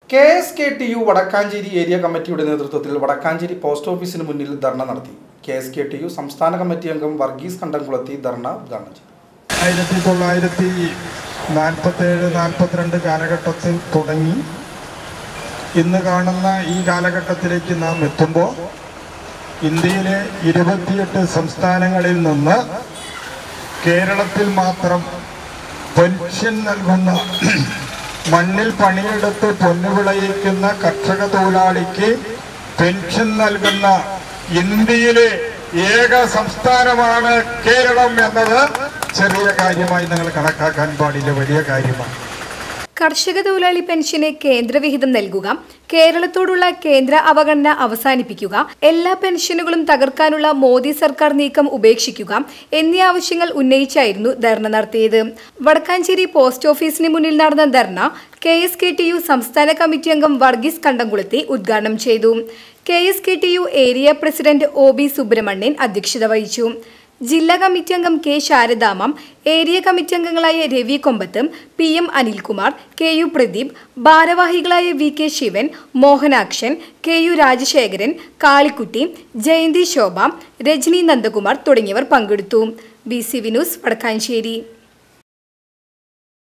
K S K T U Vadakkanchery area കമ്മിറ്റിയുടെ നേതൃത്വത്തിൽ Vadakkanchery post ഓഫീസിന് മുന്നിൽ ധർണ നടത്തി K S K T U സംസ്ഥാന കമ്മിറ്റി അംഗം വർഗീസ് കണ്ടംകുളത്തി ധർണ ഉദ്ഘാടനം ചെയ്തു ആയിരത്തി തൊള്ളായിരത്തി നാൽപ്പത്തേഴ് നാൽപ്പത്തിരണ്ട് കാലഘട്ടത്തിൽ തുടങ്ങി ഇന്ന് കാണുന്ന ഈ കാലഘട്ടത്തിലേക്ക് നാം എത്തുമ്പോൾ ഇന്ത്യയിലെ ഇരുപത്തിയെട്ട് സംസ്ഥാനങ്ങളിൽ നിന്ന് കേരളത്തിൽ മാത്രം പെൻഷൻ നൽകുന്ന മണ്ണിൽ പണിയെടുത്ത് പൊന്നുവിളയിക്കുന്ന കർഷക തൊഴിലാളിക്ക് പെൻഷൻ നൽകുന്ന ഇന്ത്യയിലെ ഏക സംസ്ഥാനമാണ് കേരളം എന്നത് ചെറിയ കാര്യമായി നിങ്ങൾ കണക്കാക്കാൻ പാടില്ല വലിയ കാര്യമാണ് കർഷക തൊഴിലാളി പെൻഷന് കേന്ദ്രവിഹിതം നൽകുക കേരളത്തോടുള്ള കേന്ദ്ര അവഗണന അവസാനിപ്പിക്കുക എല്ലാ പെൻഷനുകളും തകർക്കാനുള്ള മോദി സർക്കാർ നീക്കം ഉപേക്ഷിക്കുക എന്നീ ആവശ്യങ്ങൾ ഉന്നയിച്ചായിരുന്നു ധർണ നടത്തിയത് വടക്കാഞ്ചേരി പോസ്റ്റ് ഓഫീസിന് മുന്നിൽ നടന്ന ധർണ K S K T U സംസ്ഥാന കമ്മിറ്റി അംഗം വർഗീസ് കണ്ടംകുളത്തി ഉദ്ഘാടനം ചെയ്തു K S K T U area president O B Subramanian അധ്യക്ഷത വഹിച്ചു ജില്ലാ കമ്മിറ്റി അംഗം കെ ശാരദാമം ഏരിയ കമ്മിറ്റി അംഗങ്ങളായ Ravi Kombath P M Anilkumar K U Pradeep ഭാരവാഹികളായ V K Sivan Mohanakshan K U Rajasekharan Kalikutty Jayanthi Shobha Rajani Nandakumar തുടങ്ങിയവർ പങ്കെടുത്തു ബി സി വിനൂസ് വടക്കാഞ്ചേരി